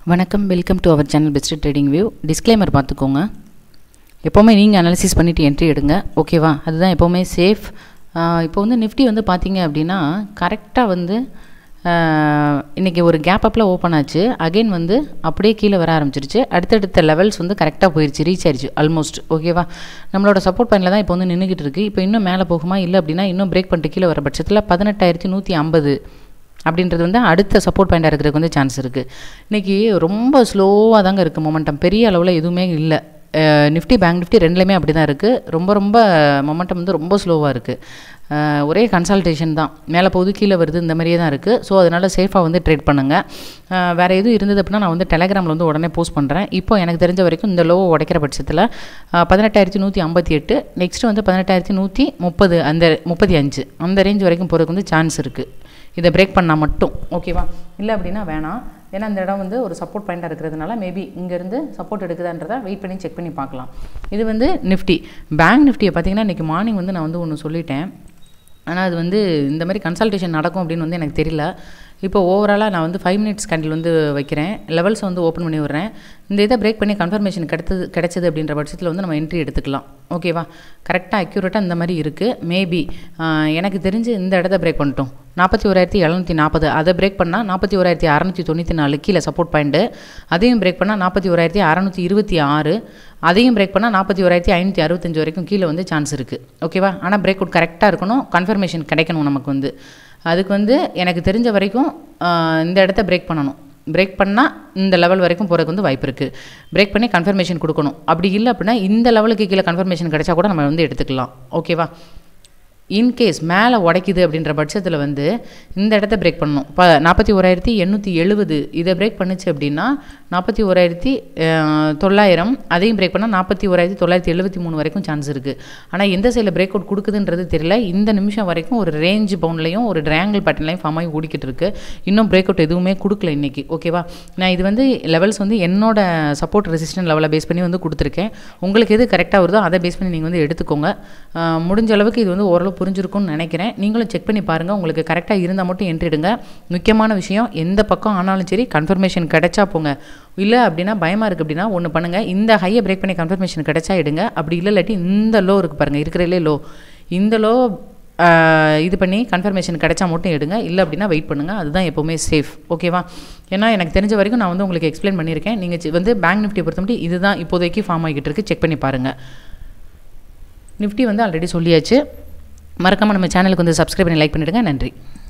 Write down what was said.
வணக்கம் welcome to our channel best trading view disclaimer பார்த்துக்கோங்க எப்போவுமே நீங்கள் அனாலிசிஸ் பண்ணிவிட்டு என்ட்ரி எடுங்க ஓகேவா அதுதான் எப்போவுமே சேஃப் இப்போ வந்து நிஃப்டி வந்து பார்த்தீங்க அப்படின்னா கரெக்டாக வந்து இன்றைக்கி ஒரு கேப் அப்பில் ஓப்பன் ஆச்சு அகைன் வந்து அப்படியே கீழே வர ஆரம்பிச்சிருச்சு அடுத்தடுத்த லெவல்ஸ் வந்து கரெக்டாக போயிடுச்சு ரீச் ஆயிடுச்சு ஆல்மோஸ்ட் ஓகேவா நம்மளோட சப்போர்ட் பாயிண்டில் தான் இப்போ வந்து நின்றுக்கிட்டு இருக்குது இப்போ இன்னும் மேலே போகுமா இல்லை அப்படின்னா இன்னும் பிரேக் பண்ணிட்டு கீழே வர பட்சத்தில் பதினெட்டாயிரத்தி நூற்றி ஐம்பது அப்படின்றது வந்து அடுத்த சப்போர்ட் பாயிண்டாக இருக்கிறதுக்கு வந்து சான்ஸ் இருக்குது இன்றைக்கி ரொம்ப ஸ்லோவாக தாங்க இருக்குது மொமெண்டம் பெரிய அளவில் எதுவுமே இல்லை நிஃப்டி பேங்க் நிஃப்டி ரெண்டுலேயுமே அப்படி தான் இருக்குது ரொம்ப ரொம்ப மொமெண்டம் வந்து ரொம்ப ஸ்லோவாக இருக்குது ஒரே கன்சல்டேஷன் தான் மேலே போகுது கீழே வருது இந்த மாதிரியே தான் இருக்குது ஸோ அதனால் சேஃபாக வந்து ட்ரேட் பண்ணுங்கள் வேறு எதுவும் இருந்தது அப்படின்னா நான் வந்து டெலகிராமில் வந்து உடனே போஸ்ட் பண்ணுறேன் இப்போ எனக்கு தெரிஞ்ச வரைக்கும் இந்த லோவை உடைக்கிற பட்சத்தில் பதினெட்டாயிரத்தி நூற்றி ஐம்பத்தி எட்டு நெக்ஸ்ட்டு வந்து பதினெட்டாயிரத்தி நூற்றி முப்பது அந்த முப்பத்தி அஞ்சு அந்த ரேஞ்ச் வரைக்கும் போகிறதுக்கு வந்து சான்ஸ் இருக்குது இதை பிரேக் பண்ணால் மட்டும் ஓகேவா இல்லை அப்படின்னா வேணாம் ஏன்னா இந்த இடம் வந்து ஒரு சப்போர்ட் பாயிண்டாக இருக்கிறதுனால மேபி இங்கேருந்து சப்போர்ட் எடுக்குதான்றதை வெயிட் பண்ணி செக் பண்ணி பார்க்கலாம் இது வந்து நிஃப்டி பேங்க் நிஃப்டியை பார்த்தீங்கன்னா இன்றைக்கி மார்னிங் வந்து நான் வந்து ஒன்று சொல்லிட்டேன் ஆனால் அது வந்து இந்த மாதிரி கன்சல்டேஷன் நடக்கும் அப்படின்னு வந்து எனக்கு தெரியல இப்போ ஓவராலாக நான் வந்து ஃபைவ் மினிட்ஸ் கேண்டில் வந்து வைக்கிறேன் லெவல்ஸ் வந்து ஓப்பன் பண்ணி விட்றேன் இந்த இதை பிரேக் பண்ணி கன்ஃபர்மேஷன் கிடைத்தது கிடைச்சது அப்படின்ற பட்சத்தில் வந்து நம்ம என்ட்ரி எடுத்துக்கலாம் ஓகேவா கரெக்டாக அக்யூரேட்டாக இந்த மாதிரி இருக்குது மேபி எனக்கு தெரிஞ்சு இந்த இடத்த பிரேக் பண்ணிட்டோம் நாற்பத்தி ஓராயிரத்தி எழுநூற்றி நாற்பது அதை பிரேக் பண்ணால் நாற்பத்தி ஓராயிரத்தி அறநூற்றி தொண்ணூற்றி நாலு கீழே சப்போர்ட் பாயிண்ட்டு அதையும் பிரேக் பண்ணால் நாற்பத்தி ஓராயிரத்தி அறநூற்றி இருபத்தி ஆறு அதையும் பிரேக் பண்ணால் நாற்பத்தி ஓராயிரத்தி ஐநூற்றி அறுபத்தஞ்சு வரைக்கும் கீழே வந்து சான்ஸ் இருக்குது ஓகேவா ஆனால் பிரேக் அவுட் கரெக்டாக இருக்கணும் கன்ஃபர்மேஷன் கிடைக்கணும் நமக்கு வந்து அதுக்கு வந்து எனக்கு தெரிஞ்ச வரைக்கும் இந்த இடத்த பிரேக் பண்ணணும் பிரேக் பண்ணால் இந்த லெவல் வரைக்கும் போகிறதுக்கு வந்து வாய்ப்பு இருக்குது பிரேக் பண்ணி கன்ஃபர்மேஷன் கொடுக்கணும் அப்படி இல்லை அப்படின்னா இந்த லெவலுக்கு கீழே கன்ஃபர்மேஷன் கிடைச்சா கூட நம்ம வந்து எடுத்துக்கலாம் ஓகேவா இன்கேஸ் மேலே உடைக்குது அப்படின்ற பட்சத்தில் வந்து இந்த இடத்த பிரேக் பண்ணணும் இப்போ நாற்பத்தி ஓராயிரத்தி எண்ணூற்றி எழுபது இதை பிரேக் பண்ணுச்சு அப்படின்னா நாற்பத்தி ஓராயிரத்தி தொள்ளாயிரம் அதையும் பிரேக் பண்ணால் நாற்பத்தி ஓராயிரத்தி தொள்ளாயிரத்தி எழுபத்தி மூணு வரைக்கும் சான்ஸ் இருக்குது ஆனால் எந்த சைடில் பிரேக் அவுட் கொடுக்குதுன்றது தெரியல இந்த நிமிஷம் வரைக்கும் ஒரு ரேஞ்ச் பவுண்ட்லையும் ஒரு ட்ரையாங்கிள் பேட்டர்லையும் ஃபார்ம் ஆகி ஓடிக்கிட்டு இருக்கு இன்னும் பிரேக் அவுட் எதுவுமே கொடுக்கல இன்றைக்கி ஓகேவா நான் இது வந்து லெவல்ஸ் வந்து என்னோட சப்போர்ட் ரெசிஸ்டன்ட் லெவலை பேஸ் பண்ணி வந்து கொடுத்துருக்கேன் உங்களுக்கு எது கரெக்டாக வருதோ அதை பேஸ் பண்ணி நீங்கள் வந்து எடுத்துக்கோங்க முடிஞ்ச அளவுக்கு இது வந்து ஓரளவு புரிஞ்சிருக்கும்னு நினைக்கிறேன் நீங்களும் செக் பண்ணி பாருங்கள் உங்களுக்கு கரெக்டாக இருந்தால் மட்டும் என்ட்ரி எடுங்க முக்கியமான விஷயம் எந்த பக்கம் ஆனாலும் சரி கன்ஃபர்மேஷன் கிடைச்சா போங்க இல்லை அப்படின்னா பயமாக இருக்குது அப்படின்னா ஒன்று பண்ணுங்கள் இந்த ஹையை பிரேக் பண்ணி கன்ஃபர்மேஷன் கிடைச்சா எடுங்க அப்படி இல்லை இல்லாட்டி இந்த லோ இருக்குது பாருங்கள் இருக்கிறதுலே லோ இந்த லோ இது பண்ணி கன்ஃபர்மேஷன் கிடைச்சா மட்டும் எடுங்க இல்லை அப்படின்னா வெயிட் பண்ணுங்கள் அதுதான் எப்போவுமே சேஃப் ஓகேவா ஏன்னா எனக்கு தெரிஞ்ச வரைக்கும் நான் வந்து உங்களுக்கு எக்ஸ்பிளைன் பண்ணியிருக்கேன் நீங்கள் வந்து பேங்க் நிஃப்டியை பொறுத்த மட்டும் இதுதான் இப்போதைக்கு ஃபார்ம் ஆகிட்டு இருக்குது செக் பண்ணி பாருங்கள் நிஃப்டி வந்து ஆல்ரெடி சொல்லியாச்சு மறக்காமல் நம்ம சேனலுக்கு வந்து சப்ஸ்கிரைப் பண்ணி லைக் பண்ணிவிடுங்க நன்றி